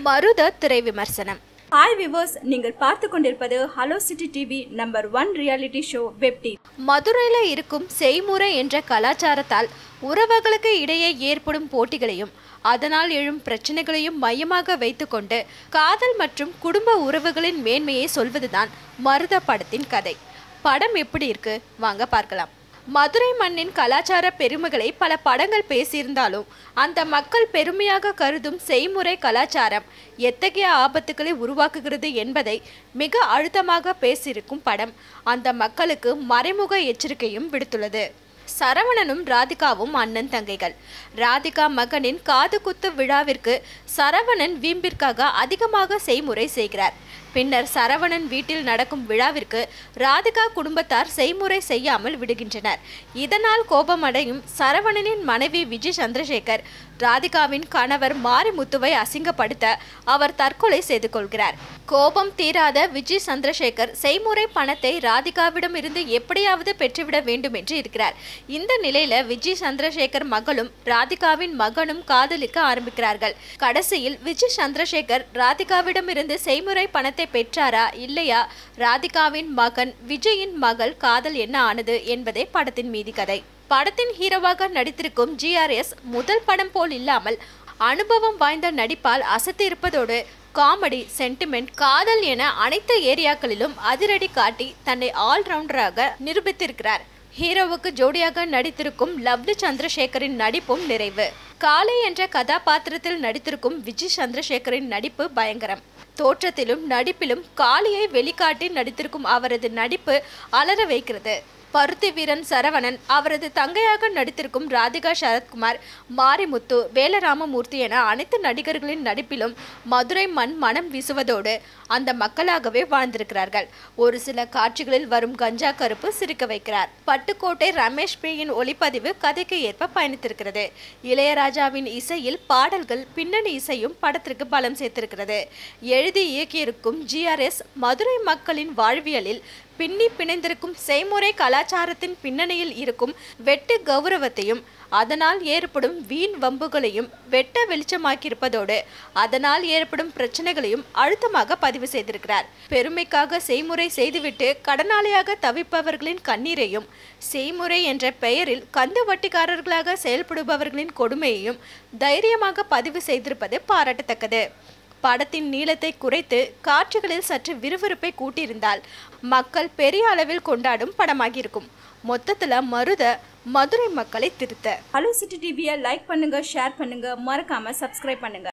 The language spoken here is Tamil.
மருத திரை விமர்சனம் ஹாய் விவர்ஸ் நீங்கள் பார்த்து கொண்டிருப்பது hello city TV number one reality show web TV மதுரையில் இருக்கும் செய்முறை என்ற கலாச்சாரத்தால் உறவுகளுக்கு இடையே ஏற்படும் போட்டிகளையும் அதனால் எழும் பிரச்சனைகளையும் மையமாக வைத்துக்கொண்டு காதல் மற்றும் குடும்ப உறவுகளின் மேன்மையை சொல்வதுதான் மருத படத்தின் கதை படம் எப்படி இருக்கு வாங்க பார்க்கலாம் மதுரை மண்ணின் கலாச்சார பெருமைகளை பல படங்கள் பேசியிருந்தாலும் அந்த மக்கள் பெருமையாக கருதும் செய்முறை கலாச்சாரம் எத்தகைய ஆபத்துக்களை உருவாக்குகிறது என்பதை மிக அழுத்தமாக பேசியிருக்கும் படம் அந்த மக்களுக்கு மறைமுக எச்சரிக்கையும் விடுத்துள்ளது சரவணனும் ராதிகாவும் அண்ணன் தங்கைகள் ராதிகா மகனின் காது குத்து விழாவிற்கு சரவணன் வீம்பிற்காக அதிகமாக செய்முறை செய்கிறார் பின்னர் சரவணன் வீட்டில் நடக்கும் விழாவிற்கு ராதிகா குடும்பத்தார் செய்முறை செய்யாமல் விடுகின்றனர் இதனால் கோபமடையும் சரவணனின் மனைவி விஜய் சந்திரசேகர் ராதிகாவின் கணவர் மாரிமுத்துவை அசிங்கப்படுத்த அவர் தற்கொலை செய்து கொள்கிறார் கோபம் தீராத விஜய் சந்திரசேகர் செய்முறை பணத்தை ராதிகாவிடம் இருந்து எப்படியாவது பெற்றுவிட வேண்டும் என்று இருக்கிறார் இந்த நிலையில விஜய் சந்திரசேகர் மகளும் ராதிகாவின் மகனும் காதலிக்க ஆரம்பிக்கிறார்கள் கடைசியில் விஜய் சந்திரசேகர் ராதிகாவிடம் இருந்து செய்முறை பணத்தை பெற்றாரா இல்லையா ராதிகாவின் மகன் விஜயின் மகள் காதல் என்ன ஆனது என்பதே படத்தின் மீதி கதை படத்தின் ஹீரோவாக நடித்திருக்கும் ஜிஆர்எஸ் முதல் படம் போல் இல்லாமல் அனுபவம் வாய்ந்த நடிப்பால் அசத்தி இருப்பதோடு காமெடி சென்டிமெண்ட் காதல் என அனைத்து ஏரியாக்களிலும் அதிரடி காட்டி தன்னை ஆல்ரவுண்டராக நிரூபித்திருக்கிறார் ஹீரோவுக்கு ஜோடியாக நடித்திருக்கும் லவ்லி சந்திரசேகரின் நடிப்பும் நிறைவு காளை என்ற கதாபாத்திரத்தில் நடித்திருக்கும் விஜய் சந்திரசேகரின் நடிப்பு பயங்கரம் தோற்றத்திலும் நடிப்பிலும் காளியை வெளிக்காட்டி நடித்திருக்கும் அவரது நடிப்பு அலற வைக்கிறது பருத்தி வீரன் சரவணன் அவரது தங்கையாக நடித்திருக்கும் ராதிகா சரத்குமார் மாரிமுத்து வேலராமமூர்த்தி என அனைத்து நடிகர்களின் நடிப்பிலும் மதுரை மண் மனம் வீசுவதோடு அந்த மக்களாகவே வாழ்ந்திருக்கிறார்கள் ஒரு சில காட்சிகளில் வரும் கஞ்சா கருப்பு சிரிக்க வைக்கிறார் பட்டுக்கோட்டை ரமேஷ் பியின் ஒளிப்பதிவு கதைக்கு ஏற்ப பயணித்திருக்கிறது இளையராஜாவின் இசையில் பாடல்கள் பின்னணி இசையும் படத்திற்கு பலம் சேர்த்திருக்கிறது எழுதி இயக்கியிருக்கும் ஜிஆர்எஸ் மதுரை மக்களின் வாழ்வியலில் பின்னி பிணைந்திருக்கும் செய்முறை கலாச்சாரத்தின் பின்னணியில் இருக்கும் வெட்டு கௌரவத்தையும் அதனால் ஏற்படும் வீண் வம்புகளையும் வெட்ட வெளிச்சமாக்கியிருப்பதோடு அதனால் ஏற்படும் பிரச்சனைகளையும் அழுத்தமாக பதிவு செய்திருக்கிறார் பெருமைக்காக செய்முறை செய்துவிட்டு கடனாளியாக தவிப்பவர்களின் கண்ணீரையும் செய்முறை என்ற பெயரில் கந்து வட்டிக்காரர்களாக செயல்படுபவர்களின் கொடுமையையும் தைரியமாக பதிவு செய்திருப்பது பாராட்டத்தக்கது படத்தின் நீளத்தை குறைத்து காட்சிகளில் சற்று விறுவிறுப்பை கூட்டியிருந்தால் மக்கள் பெரிய அளவில் கொண்டாடும் படமாகியிருக்கும் மொத்தத்துல மருத மதுரை மக்களை திருத்த ஹலோ சிட்டி டிவியை லைக் பண்ணுங்க ஷேர் பண்ணுங்க மறக்காம சப்ஸ்கிரைப் பண்ணுங்க